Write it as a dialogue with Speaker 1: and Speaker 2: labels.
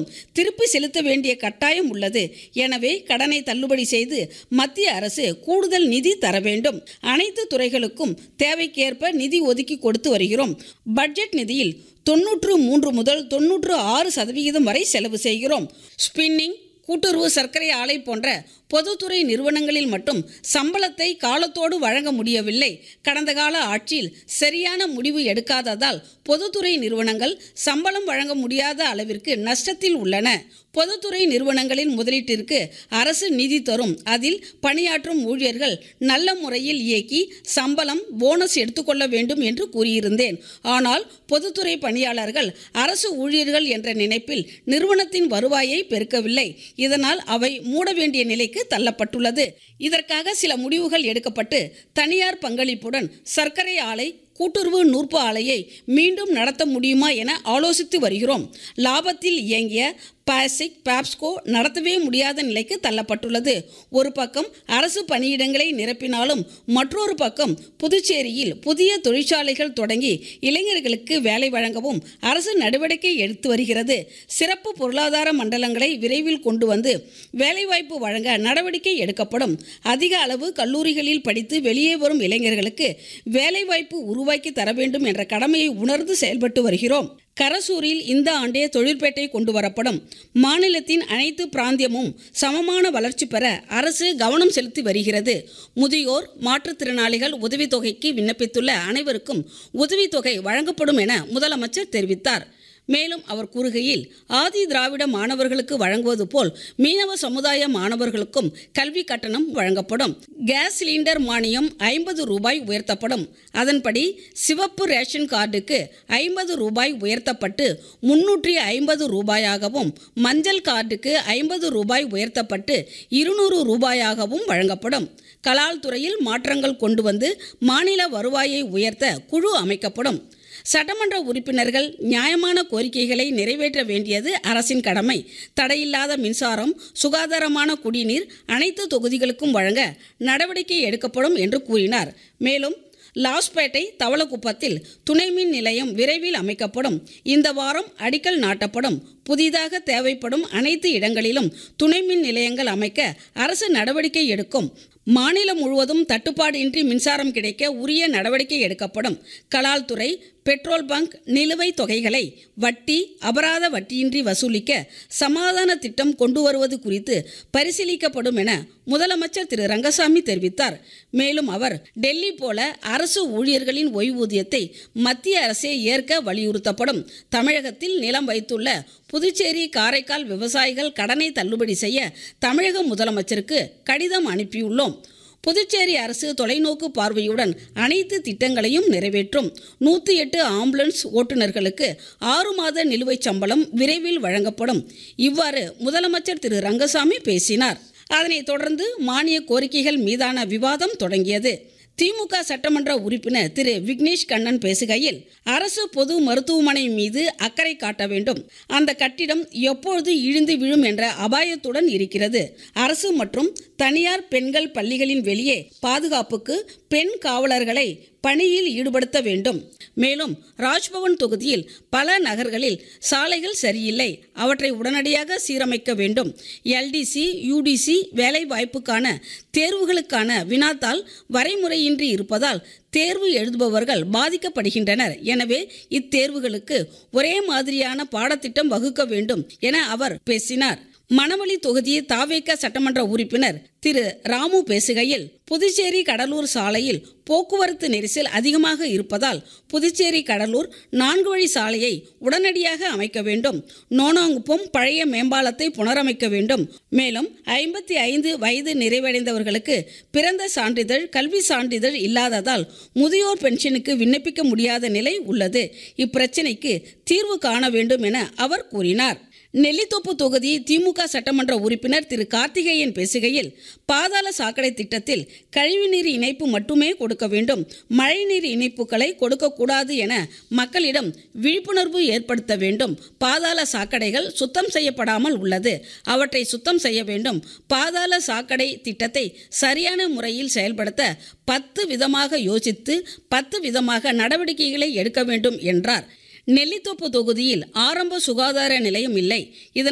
Speaker 1: இருந்தாலும் திருப்பி செலுத்த வேண்டிய கட்டாயம் உள்ளது எனவே கடனை தள்ளுபடி செய்து மத்திய அரசு கூடுதல் நிதி தர வேண்டும் அனைத்து துறைகளுக்கும் தேவைக்கேற்ப நிதி ஒதுக்கி கொடுத்து வருகிறோம் பட்ஜெட் நிதியில் தொன்னூற்று மூன்று முதல் தொன்னூற்று ஆறு சதவிகிதம் வரை செலவு செய்கிறோம் ஸ்பின்னிங் கூட்டுறவு சர்க்கரை ஆலை போன்ற பொதுத்துறை நிறுவனங்களில் மட்டும் சம்பளத்தை காலத்தோடு வழங்க முடியவில்லை கடந்த கால ஆட்சியில் சரியான முடிவு எடுக்காததால் பொதுத்துறை நிறுவனங்கள் சம்பளம் வழங்க முடியாத அளவிற்கு நஷ்டத்தில் உள்ளன பொதுத்துறை நிறுவனங்களின் முதலீட்டிற்கு அரசு நிதி தரும் அதில் பணியாற்றும் ஊழியர்கள் நல்ல முறையில் இயக்கி சம்பளம் போனஸ் எடுத்துக்கொள்ள வேண்டும் என்று கூறியிருந்தேன் ஆனால் பொதுத்துறை பணியாளர்கள் அரசு ஊழியர்கள் என்ற நினைப்பில் நிறுவனத்தின் வருவாயை பெருக்கவில்லை இதனால் அவை மூட வேண்டிய நிலைக்கு தள்ளப்பட்டுள்ளது இதற்காக சில முடிவுகள் எடுக்கப்பட்டு தனியார் பங்களிப்புடன் சர்க்கரை ஆலை கூட்டுறவு நூற்பு ஆலையை மீண்டும் நடத்த முடியுமா என ஆலோசித்து வருகிறோம் லாபத்தில் இயங்கிய பாசிக் பாப்ஸ்கோ நடத்தவே முடியாத நிலைக்கு தள்ளப்பட்டுள்ளது ஒரு பக்கம் அரசு பணியிடங்களை நிரப்பினாலும் மற்றொரு பக்கம் புதுச்சேரியில் புதிய தொழிற்சாலைகள் தொடங்கி இளைஞர்களுக்கு வேலை வழங்கவும் அரசு நடவடிக்கை எடுத்து வருகிறது சிறப்பு பொருளாதார மண்டலங்களை விரைவில் கொண்டு வந்து வேலைவாய்ப்பு வழங்க நடவடிக்கை எடுக்கப்படும் அதிக அளவு கல்லூரிகளில் படித்து வெளியே வரும் இளைஞர்களுக்கு வேலைவாய்ப்பு உருவாக்கி தர வேண்டும் என்ற கடமையை உணர்ந்து செயல்பட்டு வருகிறோம் கரசூரில் இந்த ஆண்டே தொழிற்பேட்டை கொண்டு வரப்படும் மாநிலத்தின் அனைத்து பிராந்தியமும் சமமான வளர்ச்சி பெற அரசு கவனம் செலுத்தி வருகிறது முதியோர் மாற்றுத்திறனாளிகள் உதவித்தொகைக்கு விண்ணப்பித்துள்ள அனைவருக்கும் உதவித்தொகை வழங்கப்படும் என முதலமைச்சர் தெரிவித்தார் மேலும் அவர் கூறுகையில் ஆதி திராவிட மாணவர்களுக்கு வழங்குவது போல் மீனவ சமுதாய மாணவர்களுக்கும் கல்வி கட்டணம் வழங்கப்படும் கேஸ் சிலிண்டர் மானியம் ஐம்பது ரூபாய் உயர்த்தப்படும் அதன்படி சிவப்பு ரேஷன் கார்டுக்கு ஐம்பது ரூபாய் உயர்த்தப்பட்டு முன்னூற்றி ஐம்பது ரூபாயாகவும் மஞ்சள் கார்டுக்கு ஐம்பது ரூபாய் உயர்த்தப்பட்டு இருநூறு ரூபாயாகவும் வழங்கப்படும் கலால் துறையில் மாற்றங்கள் கொண்டு வந்து மாநில வருவாயை உயர்த்த குழு அமைக்கப்படும் சட்டமன்ற உறுப்பினர்கள் நியாயமான கோரிக்கைகளை நிறைவேற்ற வேண்டியது அரசின் கடமை தடையில்லாத மின்சாரம் சுகாதாரமான குடிநீர் அனைத்து தொகுதிகளுக்கும் வழங்க நடவடிக்கை எடுக்கப்படும் என்று கூறினார் மேலும் லாஸ்பேட்டை தவளக்குப்பத்தில் துணை மின் நிலையம் விரைவில் அமைக்கப்படும் இந்த வாரம் அடிக்கல் நாட்டப்படும் புதிதாக தேவைப்படும் அனைத்து இடங்களிலும் துணை மின் நிலையங்கள் அமைக்க அரசு நடவடிக்கை எடுக்கும் மாநிலம் முழுவதும் தட்டுப்பாடு இன்றி மின்சாரம் கிடைக்க உரிய நடவடிக்கை எடுக்கப்படும் கலால் துறை பெட்ரோல் பங்க் நிலுவைத் தொகைகளை வட்டி அபராத வட்டியின்றி வசூலிக்க சமாதான திட்டம் கொண்டு வருவது குறித்து பரிசீலிக்கப்படும் என முதலமைச்சர் திரு ரங்கசாமி தெரிவித்தார் மேலும் அவர் டெல்லி போல அரசு ஊழியர்களின் ஓய்வூதியத்தை மத்திய அரசே ஏற்க வலியுறுத்தப்படும் தமிழகத்தில் நிலம் வைத்துள்ள புதுச்சேரி காரைக்கால் விவசாயிகள் கடனை தள்ளுபடி செய்ய தமிழக முதலமைச்சருக்கு கடிதம் அனுப்பியுள்ளோம் புதுச்சேரி அரசு தொலைநோக்கு பார்வையுடன் அனைத்து திட்டங்களையும் நிறைவேற்றும் நூற்றி எட்டு ஆம்புலன்ஸ் ஓட்டுநர்களுக்கு ஆறு மாத நிலுவைச் சம்பளம் விரைவில் வழங்கப்படும் இவ்வாறு முதலமைச்சர் திரு ரங்கசாமி பேசினார் அதனைத் தொடர்ந்து மானிய கோரிக்கைகள் மீதான விவாதம் தொடங்கியது திமுக சட்டமன்ற உறுப்பினர் திரு விக்னேஷ் கண்ணன் பேசுகையில் அரசு பொது மருத்துவமனை மீது அக்கறை காட்ட வேண்டும் அந்த கட்டிடம் எப்பொழுது இழிந்து விழும் என்ற அபாயத்துடன் இருக்கிறது அரசு மற்றும் தனியார் பெண்கள் பள்ளிகளின் வெளியே பாதுகாப்புக்கு பெண் காவலர்களை பணியில் ஈடுபடுத்த வேண்டும் மேலும் ராஜ்பவன் தொகுதியில் பல நகர்களில் சாலைகள் சரியில்லை அவற்றை உடனடியாக சீரமைக்க வேண்டும் எல்டிசி யூடிசி வேலை வாய்ப்புக்கான தேர்வுகளுக்கான வினாத்தாள் வரைமுறையின்றி இருப்பதால் தேர்வு எழுதுபவர்கள் பாதிக்கப்படுகின்றனர் எனவே இத்தேர்வுகளுக்கு ஒரே மாதிரியான பாடத்திட்டம் வகுக்க வேண்டும் என அவர் பேசினார் மணவழி தொகுதி தாவேக்க சட்டமன்ற உறுப்பினர் திரு ராமு பேசுகையில் புதுச்சேரி கடலூர் சாலையில் போக்குவரத்து நெரிசல் அதிகமாக இருப்பதால் புதுச்சேரி கடலூர் நான்கு வழி சாலையை உடனடியாக அமைக்க வேண்டும் நோனாங்குப்பம் பழைய மேம்பாலத்தை புனரமைக்க வேண்டும் மேலும் ஐம்பத்தி ஐந்து வயது நிறைவடைந்தவர்களுக்கு பிறந்த சான்றிதழ் கல்வி சான்றிதழ் இல்லாததால் முதியோர் பென்ஷனுக்கு விண்ணப்பிக்க முடியாத நிலை உள்ளது இப்பிரச்சினைக்கு தீர்வு காண வேண்டும் என அவர் கூறினார் நெல்லித்தோப்பு தொகுதி திமுக சட்டமன்ற உறுப்பினர் திரு கார்த்திகேயன் பேசுகையில் பாதாள சாக்கடை திட்டத்தில் கழிவுநீர் இணைப்பு மட்டுமே கொடுக்க வேண்டும் மழைநீர் இணைப்புகளை கொடுக்கக்கூடாது என மக்களிடம் விழிப்புணர்வு ஏற்படுத்த வேண்டும் பாதாள சாக்கடைகள் சுத்தம் செய்யப்படாமல் உள்ளது அவற்றை சுத்தம் செய்ய வேண்டும் பாதாள சாக்கடை திட்டத்தை சரியான முறையில் செயல்படுத்த பத்து விதமாக யோசித்து பத்து விதமாக நடவடிக்கைகளை எடுக்க வேண்டும் என்றார் நெல்லித்தோப்பு தொகுதியில் ஆரம்ப சுகாதார நிலையம் இல்லை இதன்